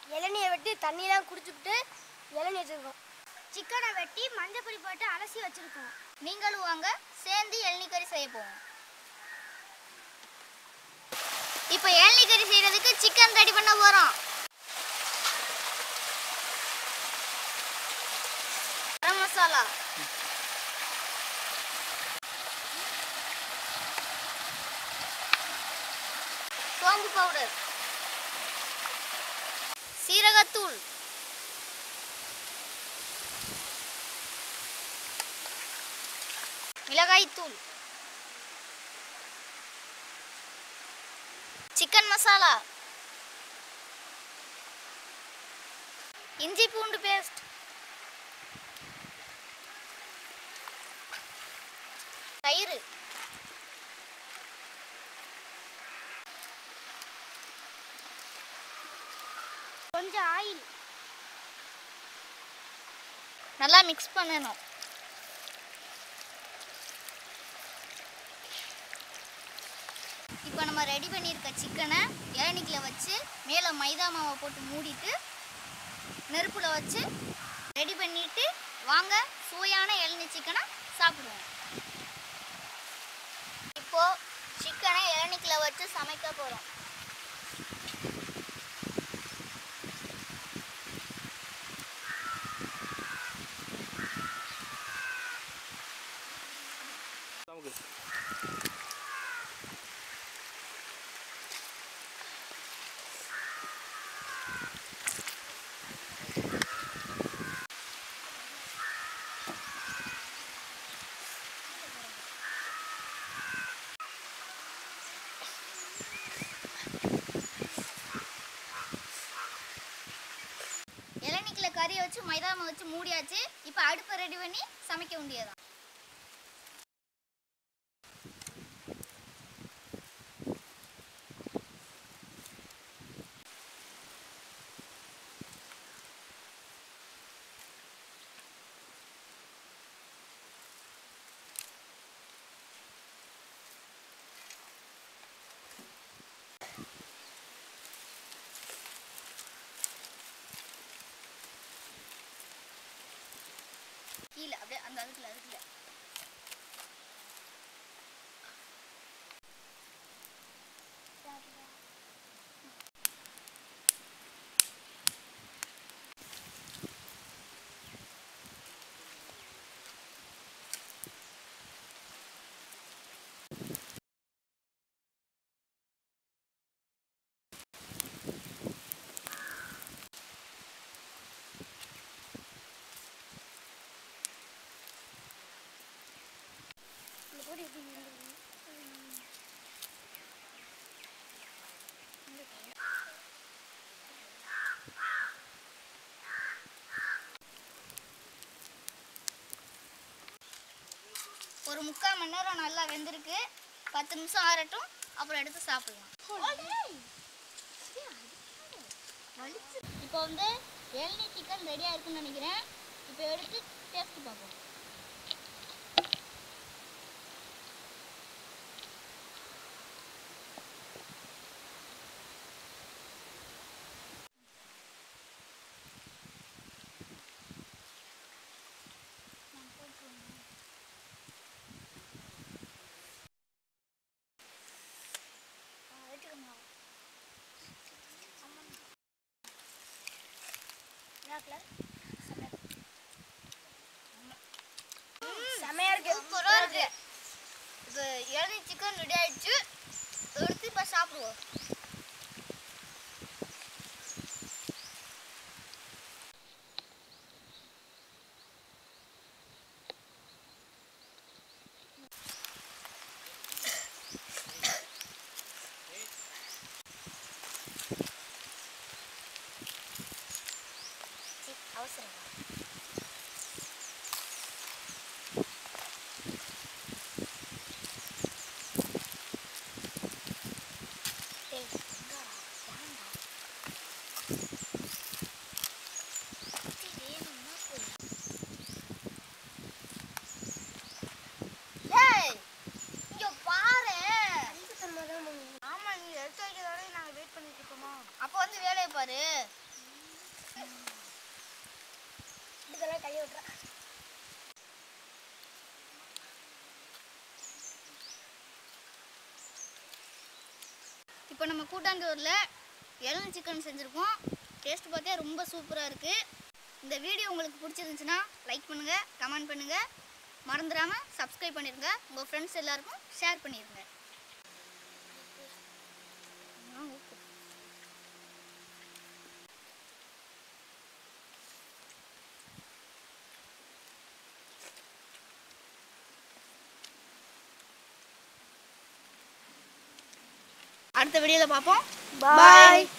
இளநியை வெட்டி தண்ணியெலாம் குடிச்சுட்டு இளநீ வச்சுருக்கோம் சிக்கனை வெட்டி மஞ்சள் பொடி போட்டு அலசி வச்சுருக்கோம் நீங்களும் வாங்க சேர்ந்து இளநீ கறி செய்ய போவோம் இப்போ இளநீ கறி செய்யறதுக்கு சிக்கன் ரெடி பண்ண போறோம் கரம் மசாலா சோம்பு பவுடர் சீரகத்தூள் மிளகாய்த்தூள் சிக்கன் மசாலா இஞ்சி பூண்டு பேஸ்ட் தயிர் கொஞ்சம் ஆயில் நல்லா மிக்ஸ் பண்ணணும் இப்போ நம்ம ரெடி பண்ணியிருக்க சிக்கனை இளநிக்கில் வச்சு மேலே மைதா மாவை போட்டு மூடிட்டு நெருப்பில் வச்சு ரெடி பண்ணிட்டு வாங்க சுவையான இளநீ சிக்கனை சாப்பிடுவோம் இப்போ சிக்கனை இளநிக்கில் வச்சு சமைக்க போகிறோம் நமக்கு இளநிக்கில் கறியை வச்சு மைதா மாவு வச்சு மூடியாச்சு இப்போ அடுப்பை ரெடி பண்ணி சமைக்க வேண்டியதுதான் கீழே அப்படியே அந்த அதுக்குள்ள அதுக்குள்ள இந்த பொடி எப்படி இருந்தது? ஒரு முக்கால் மணி நேரம் நல்லா வெந்திருக்கு பத்து நிமிஷம் ஆறட்டும் அப்புறம் எடுத்து சாப்பிடலாம் இப்போ வந்து எல்னி சிக்கன் ரெடியாக இருக்குன்னு நினைக்கிறேன் இப்போ எடுத்து டேஸ்ட் பார்ப்போம் செமையா இருக்கு சூப்பராக இருக்கு இப்போ இளநீ சிக்கன் ரெடி ஆயிடுச்சு எடுத்து இப்போ சாப்பிடுவோம் அவசரம் சரி இப்போ நம்ம கூட்டாஞ்சோறில் இளநீ சிக்கன் செஞ்சுருக்கோம் டேஸ்ட் பார்த்தா ரொம்ப சூப்பராக இருக்குது இந்த வீடியோ உங்களுக்கு பிடிச்சிருந்துச்சுன்னா லைக் பண்ணுங்கள் கமெண்ட் பண்ணுங்கள் மறந்துடாமல் சப்ஸ்கிரைப் பண்ணிடுங்க உங்கள் ஃப்ரெண்ட்ஸ் எல்லாருக்கும் ஷேர் பண்ணிடுங்க அடுத்த வீடியோவில் பார்ப்போம் பாய்